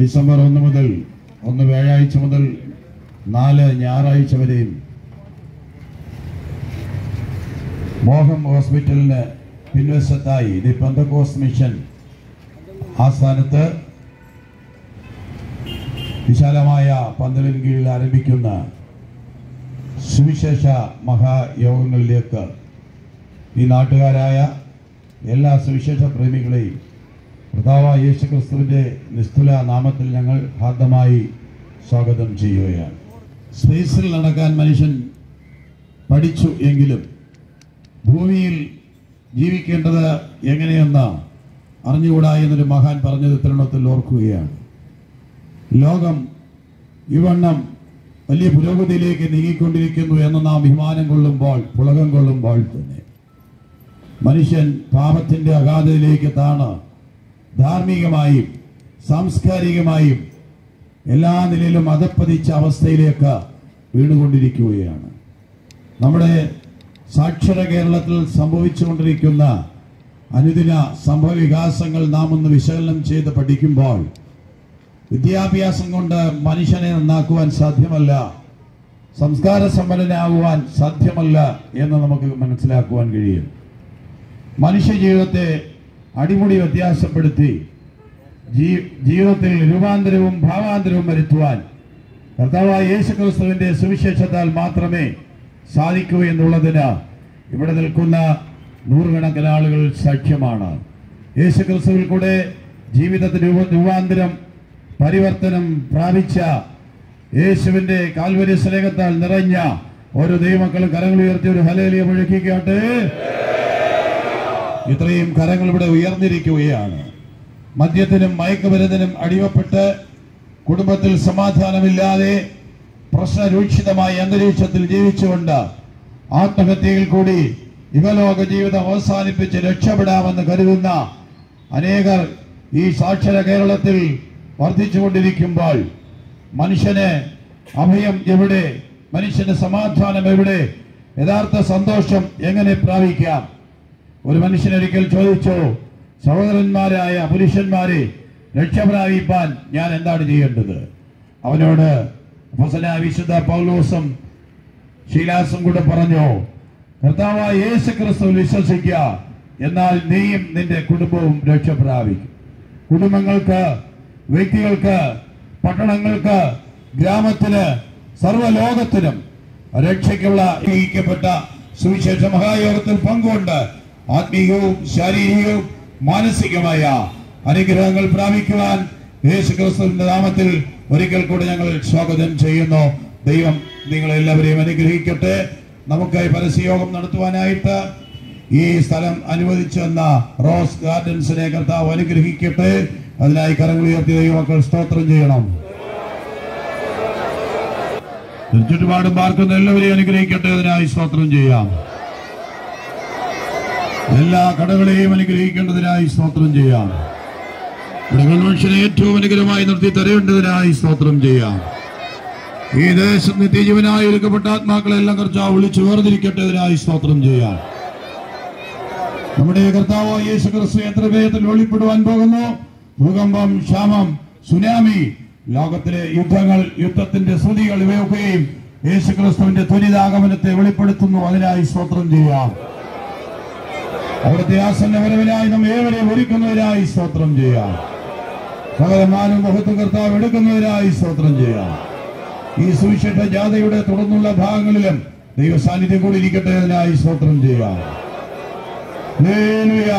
December ഒന്ന് മുതൽ ഒന്ന് വ്യാഴാഴ്ച മുതൽ നാല് ഞായറാഴ്ച വരെയും മോഹം ഹോസ്പിറ്റലിന് പിൻവശത്തായി ദി പെന്തക്കോസ് മിഷൻ ആസ്ഥാനത്ത് വിശാലമായ പന്തലിന് കീഴിൽ ആരംഭിക്കുന്ന സുവിശേഷ മഹായോഗങ്ങളിലേക്ക് ഈ നാട്ടുകാരായ എല്ലാ സുവിശേഷ പ്രേമികളെയും കർത്താവായ യേശു ക്രിസ്തുവിൻ്റെ നിസ്തുല നാമത്തിൽ ഞങ്ങൾ ഹാർദമായി സ്വാഗതം ചെയ്യുകയാണ് സ്പേസിൽ നടക്കാൻ മനുഷ്യൻ പഠിച്ചു എങ്കിലും ഭൂമിയിൽ ജീവിക്കേണ്ടത് എങ്ങനെയെന്ന് അറിഞ്ഞുകൂടാ എന്നൊരു മഹാൻ പറഞ്ഞത് തരുണത്തിൽ ഓർക്കുകയാണ് ലോകം ഇവണ്ണം വലിയ പുരോഗതിയിലേക്ക് നീങ്ങിക്കൊണ്ടിരിക്കുന്നു എന്ന് നാം അഭിമാനം കൊള്ളുമ്പോൾ പുളകം കൊള്ളുമ്പോൾ തന്നെ മനുഷ്യൻ പാപത്തിന്റെ അഗാധതയിലേക്ക് താണ് ധാർമ്മികമായും സാംസ്കാരികമായും എല്ലാ നിലയിലും അധപ്പതിച്ച അവസ്ഥയിലേക്ക് വീണുകൊണ്ടിരിക്കുകയാണ് നമ്മുടെ സാക്ഷര കേരളത്തിൽ സംഭവിച്ചുകൊണ്ടിരിക്കുന്ന അനുദിന സംഭവ വികാസങ്ങൾ നാം ഒന്ന് വിശകലനം ചെയ്ത് പഠിക്കുമ്പോൾ വിദ്യാഭ്യാസം കൊണ്ട് മനുഷ്യനെ നന്നാക്കുവാൻ സാധ്യമല്ല സംസ്കാര സമ്പന്നനാകുവാൻ സാധ്യമല്ല എന്ന് നമുക്ക് മനസ്സിലാക്കുവാൻ കഴിയും മനുഷ്യ ജീവിതത്തെ അടിമുടി വ്യത്യാസപ്പെടുത്തി ജീ- ജീവിതത്തിൽ രൂപാന്തരവും ഭാവാന്തരവും വരുത്തുവാൻ കർത്താവായ യേശുക്രിസ്തുവിന്റെ സുവിശേഷത്താൽ മാത്രമേ സാധിക്കൂ എന്നുള്ളതിന് ഇവിടെ നിൽക്കുന്ന നൂറുകണക്കിന് ആളുകൾ സാക്ഷ്യമാണ് യേശുക്രിസ്തുവിൽ കൂടെ ജീവിതത്തിൽ രൂപ- രൂപാന്തരം പരിവർത്തനം പ്രാപിച്ച യേശുവിന്റെ കാൽവരി സ്നേഹത്താൽ നിറഞ്ഞ ഓരോ ദൈവമക്കളും കരങ്ങൾ ഉയർത്തി ഒരു ഹലേലിയ മുഴക്കിക്കാട്ടെ ഇത്രയും കരങ്ങൾ ഇവിടെ ഉയർന്നിരിക്കുകയാണ് മദ്യത്തിനും മയക്കുമരുന്നിനും അടിമപ്പെട്ട് കുടുംബത്തിൽ സമാധാനമില്ലാതെ പ്രശ്നരൂക്ഷിതമായ അന്തരീക്ഷത്തിൽ ജീവിച്ചുകൊണ്ട് ആത്മഹത്യയിൽ കൂടി ഇഹലോക ജീവിതം അവസാനിപ്പിച്ച് രക്ഷപ്പെടാമെന്ന് കരുതുന്ന അനേകർ ഈ സാക്ഷര കേരളത്തിൽ വർദ്ധിച്ചുകൊണ്ടിരിക്കുമ്പോൾ മനുഷ്യന് അഭയം എവിടെ മനുഷ്യന് സമാധാനം എവിടെ യഥാർത്ഥ സന്തോഷം എങ്ങനെ പ്രാപിക്കാം ഒരു മനുഷ്യനൊരിക്കൽ ചോദിച്ചു സഹോദരന്മാരായ പുരുഷന്മാരെ രക്ഷപ്രാപിപ്പാൻ ഞാൻ എന്താണ് ചെയ്യേണ്ടത് അവനോട് ഫസന വിശുദ്ധ പൗലോസും ശീലാസും കൂടെ പറഞ്ഞു കർത്താവായ യേശു ക്രിസ്തു വിശ്വസിക്കുക എന്നാൽ നീയും നിന്റെ കുടുംബവും രക്ഷപ്രാപിക്കും കുടുംബങ്ങൾക്ക് വ്യക്തികൾക്ക് പട്ടണങ്ങൾക്ക് ഗ്രാമത്തിന് സർവ്വലോകത്തിനും രക്ഷയ്ക്കുള്ള നിയോഗിക്കപ്പെട്ട സുവിശേഷ മഹായോഗത്തിൽ പങ്കുകൊണ്ട് ആത്മീയവും ശാരീരികവും മാനസികമായ അനുഗ്രഹങ്ങൾ പ്രാപിക്കുവാൻ യേശു ക്രിസ്തുവിന്റെ നാമത്തിൽ ഒരിക്കൽ കൂടി ഞങ്ങൾ സ്വാഗതം ചെയ്യുന്നു ദൈവം നിങ്ങളെല്ലാവരെയും അനുഗ്രഹിക്കട്ടെ നമുക്ക് ഈ പരസ്യയോഗം നടത്തുവാനായിട്ട് ഈ സ്ഥലം അനുവദിച്ചെന്ന റോസ് ഗാർഡൻസിനെ കർത്താവ് അനുഗ്രഹിക്കട്ടെ അതിനായി കരങ്ങൾ ഉയർത്തി ദൈവമക്കൾ സ്തോത്രം ചെയ്യണം ചുറ്റുപാടും പാർക്കുന്ന എല്ലാവരെയും അനുഗ്രഹിക്കട്ടെ അതിനായി സ്തോത്രം ചെയ്യാം എല്ലാ കടകളെയും അനുഗ്രഹിക്കേണ്ടതിനായി സ്തോത്രം ചെയ്യാം ഇവിടെ കൺവെൻഷനെ ഏറ്റവും അനുഗ്രഹമായി നിർത്തി തരേണ്ടതിനായി സ്തോത്രം ചെയ്യാം ഈ ദേശം നിത്യജീവനായി ഒരുക്കപ്പെട്ട ആത്മാക്കളെല്ലാം കർത്താവ് വിളിച്ചു വേർതിരിക്കട്ടെ അതിനായി സ്തോത്രം ചെയ്യാം നമ്മുടെ കർത്താവ് യേശു ക്രിസ്തു എത്ര വേഗത്തിൽ വെളിപ്പെടുവാൻ പോകുന്നു ഭൂകമ്പം ക്ഷാമം സുനാമി ലോകത്തിലെ യുദ്ധങ്ങൾ യുദ്ധത്തിന്റെ ശ്രുതികൾ ഇവയൊക്കെയും യേശു ക്രിസ്തുവിന്റെ ത്വരിതാഗമനത്തെ വെളിപ്പെടുത്തുന്നു അതിനായി സ്തോത്രം ചെയ്യാം അവിടുത്തെ ആസന്ന വരവിനായി നാം ഏവരെയും ഒരുക്കുന്നതിനായി സ്തോത്രം ചെയ്യാം സകലമാനും മഹത്വ കർത്താവ് എടുക്കുന്നതിനായി സ്തോത്രം ചെയ്യാം ഈ സുവിശേഷ ജാഥയുടെ തുടർന്നുള്ള ഭാഗങ്ങളിലും ദൈവ സാന്നിധ്യം കൂടി ഇരിക്കട്ടെ അതിനായി സ്തോത്രം ചെയ്യാം ഹല്ലേലൂയ.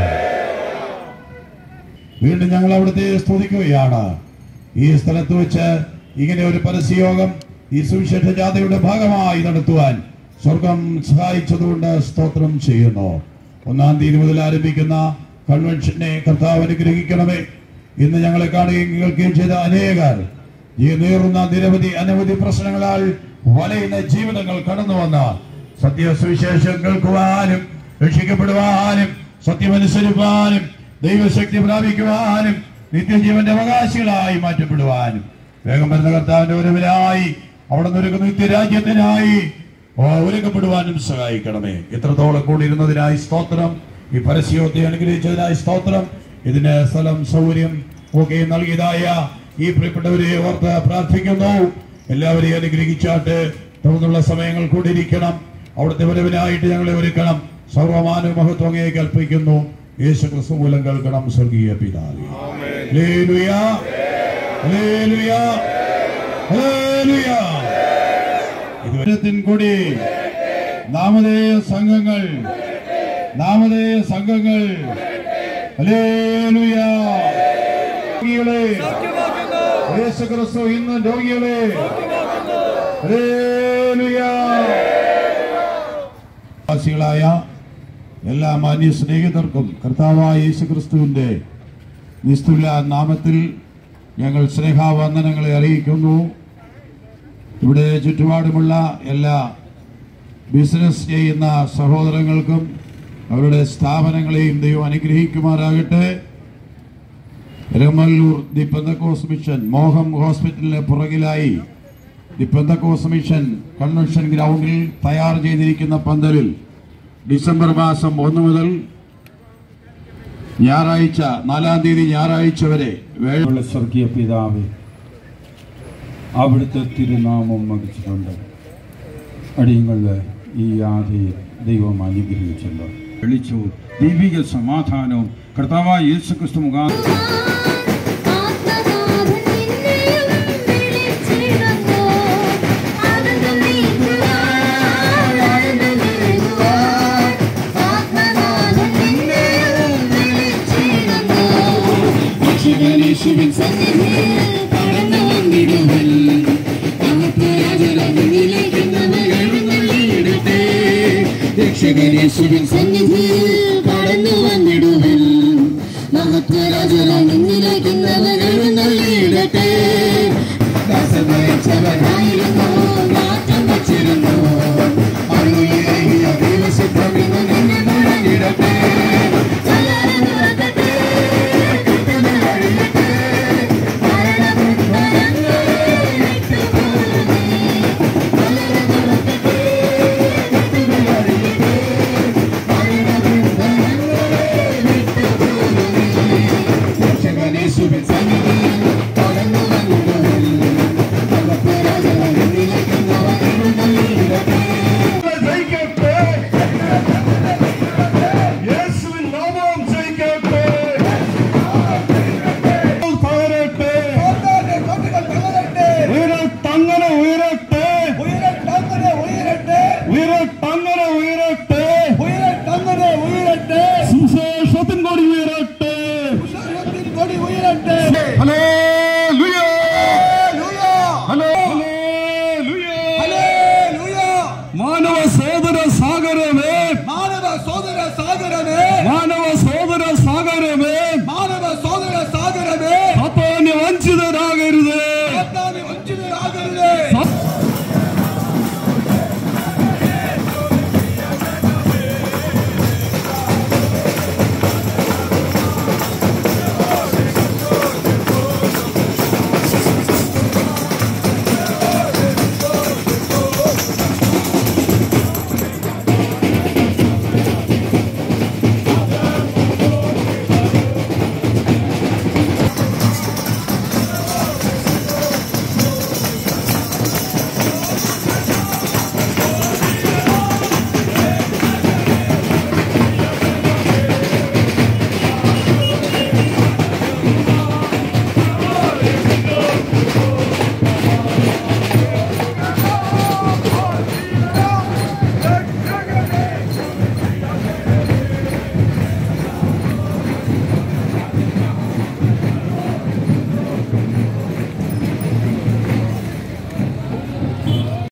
വീണ്ടും ഞങ്ങൾ അവിടുത്തെ സ്തുതിക്കുകയാണ് ഈ സ്ഥലത്ത് വെച്ച് ഇങ്ങനെ ഒരു പരസ്യയോഗം ഈ സുവിശേഷ ജാഥയുടെ ഭാഗമായി നടത്തുവാൻ സ്വർഗം സഹായിച്ചതുകൊണ്ട് സ്തോത്രം ചെയ്യുന്നു ഒന്നാം തീയതി മുതൽ ആരംഭിക്കുന്ന കൺവെൻഷനെ കർത്താവ് അനുഗ്രഹിക്കണമേ ഇന്ന് ഞങ്ങളെ കാണുകയും കേൾക്കുകയും ചെയ്ത അനേകർ ഈ നേറുന്ന നിരവധി അനവധി പ്രശ്നങ്ങളാൽ വലയുന്ന ജീവിതങ്ങൾ കടന്നു വന്ന സത്യസുവിശേഷം കേൾക്കുവാനും രക്ഷിക്കപ്പെടുവാനും സത്യമനുസരിപ്പാനും ദൈവശക്തി പ്രാപിക്കുവാനും നിത്യജീവന്റെ അവകാശികളായി മാറ്റപ്പെടുവാനും വേഗം വരുന്ന കർത്താവിന്റെ ഒരുവിനായി അവിടെ നിന്നൊരുക്കുന്ന നിത്യരാജ്യത്തിനായി ഓ, ഒരുക്കപ്പെടുവാനും സഹായിക്കണമേ എത്രത്തോളം കൂടിയിരുന്നതിനായി സ്തോത്രം ഈ പരസ്യത്തെ അനുഗ്രഹിച്ചതിനായി സ്തോത്രം ഇതിന് സ്ഥലം സൗകര്യം ഒക്കെ നൽകിയതായ ഈ പ്രിയപ്പെട്ടവരെ ഓർത്ത് പ്രാർത്ഥിക്കുന്നു എല്ലാവരെയും അനുഗ്രഹിച്ചാട്ട് തുടർന്നുള്ള സമയങ്ങൾ കൂടിയിരിക്കണം അവിടുത്തെ വരവിനായിട്ട് ഞങ്ങളെ ഒരുക്കണം സർവമാന മഹത്വങ്ങയെ കൽപ്പിക്കുന്നു യേശു ക്രിസ്തു മൂലം കേൾക്കണം സ്വർഗീയ പിതാവേ ഹല്ലേലൂയ ഹല്ലേലൂയ ഹല്ലേലൂയ ഇതുവരത്തിൻ കൂടി നാമധേയ സംഘങ്ങൾ നാമധേയ സംഘങ്ങൾ ഹല്ലേലൂയ രോഗികളെ യേശു ക്രിസ്തു ഇന്ന് രോഗികളെ ഹല്ലേലൂയ വാസികളായ എല്ലാ മാന്യ സ്നേഹിതർക്കും കർത്താവായ യേശു ക്രിസ്തുവിന്റെ നിസ്തുല നാമത്തിൽ ഞങ്ങൾ സ്നേഹാവന്ദനങ്ങളെ അറിയിക്കുന്നു ഇവിടെ ചുറ്റുപാടുമുള്ള എല്ലാ ബിസിനസ് ചെയ്യുന്ന സഹോദരങ്ങൾക്കും അവരുടെ സ്ഥാപനങ്ങളെയും ദൈവം അനുഗ്രഹിക്കുമാറാകട്ടെ രമല്ലൂർ ദി പെന്തക്കോസ് മിഷൻ മോഹം ഹോസ്പിറ്റലിന് പുറകിലായി ദി പെന്തക്കോസ് മിഷൻ കൺവെൻഷൻ ഗ്രൗണ്ടിൽ തയ്യാർ ചെയ്തിരിക്കുന്ന പന്തലിൽ ഡിസംബർ മാസം ഒന്ന് മുതൽ ഞായറാഴ്ച നാലാം തീയതി ഞായറാഴ്ച വരെ വേഴ ഉള്ള സ്വർഗീയ പിതാവേ അവിടുത്തെ തിരുനാമം വഹിച്ചിട്ടുണ്ട് അടിയങ്ങളുടെ ഈ യാതയെ ദൈവം അനുഗ്രഹിച്ചല്ലോ വിളിച്ചു ദൈവിക സമാധാനവും കർത്താവായ യേശു ക്രിസ്തു മുഖാ ആത്മനാഥൻ നിന്നെയും വിളിച്ചിടുന്നു ആനന്ദം നീക്കുവാൻ ആനന്ദം നൽകുവാൻ ആത്മനാഥൻ നിന്നെയും വിളിച്ചിടുന്നു രക്ഷകനേശുവിൻ സന്നിധിയിൽ കടന്നു വന്നിടുവൻ രക്ഷകനേശുവിൻ സന്നിധിയിൽ